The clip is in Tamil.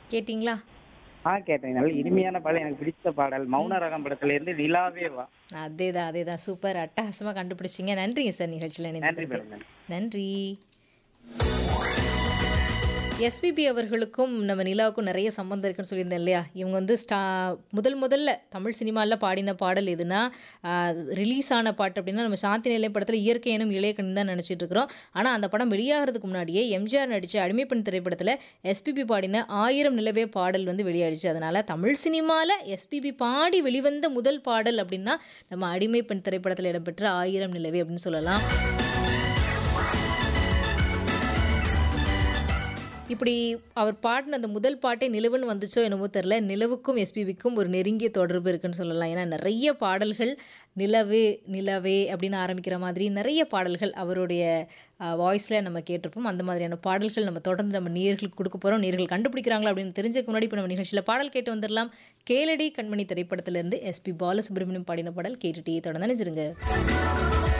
கேட்டிங்களா ஆ கேட்டேன் நல்ல இனிமையான பாடல் எனக்கு பிடித்த பாடல் மௌன ரகம் படத்துல இருந்து நிலாவே வா அதேதான் அதேதான் சூப்பர் அட்டகாசமா கண்டுபிடிச்சிங்க நன்றிங்க சார் நிகழ்ச்சியில் நன்றி இணைந்ததற்கு மேடம் நன்றி எஸ்பிபி அவர்களுக்கும் நம்ம நிலாவுக்கும் நிறைய சம்பந்தம் இருக்குன்னு சொல்லியிருந்தேன் இல்லையா இவங்க வந்து ஸ்டா முதல் முதல்ல தமிழ் சினிமாவில் பாடின பாடல் எதுனா ரிலீஸ் ஆன பாட்டு அப்படின்னா நம்ம சாந்தி நிலையம் படத்தில் இயற்கை எனும் இளையக்கண் தான் நினச்சிட்டு இருக்கிறோம் ஆனால் அந்த படம் வெளியாகிறதுக்கு முன்னாடியே எம்ஜிஆர் நடித்த அடிமைப்பெண் திரைப்படத்தில் எஸ்பிபி பாடின ஆயிரம் நிலவே பாடல் வந்து வெளியாயிடுச்சு அதனால் தமிழ் சினிமாவில் எஸ்பிபி பாடி வெளிவந்த முதல் பாடல் அப்படின்னா நம்ம அடிமைப்பெண் திரைப்படத்தில் இடம்பெற்ற ஆயிரம் நிலவே அப்படின்னு சொல்லலாம் இப்படி அவர் பாடின அந்த முதல் பாட்டே நிலவுன்னு வந்துச்சோ என்னமோ தெரில நிலவுக்கும் எஸ்பிபிக்கும் ஒரு நெருங்கிய தொடர்பு இருக்குன்னு சொல்லலாம் ஏன்னா நிறைய பாடல்கள் நிலவு நிலவே அப்படின்னு ஆரம்பிக்கிற மாதிரி நிறைய பாடல்கள் அவருடைய வாய்ஸில் நம்ம கேட்டிருப்போம் அந்த மாதிரியான பாடல்கள் நம்ம தொடர்ந்து நம்ம நேர்களுக்கு கொடுக்க போகிறோம் நேர்கள் கண்டுபிடிக்கிறாங்களா அப்படின்னு தெரிஞ்சதுக்கு முன்னாடி இப்போ நம்ம நிகழ்ச்சியில் பாடல் கேட்டு வந்துடலாம் கேளடி கண்மணி திரைப்படத்திலிருந்து எஸ்பி பாலசுப்ரமணியம் பாடின பாடல் கேட்டுட்டே தொடர்ந்து நினைச்சிருங்க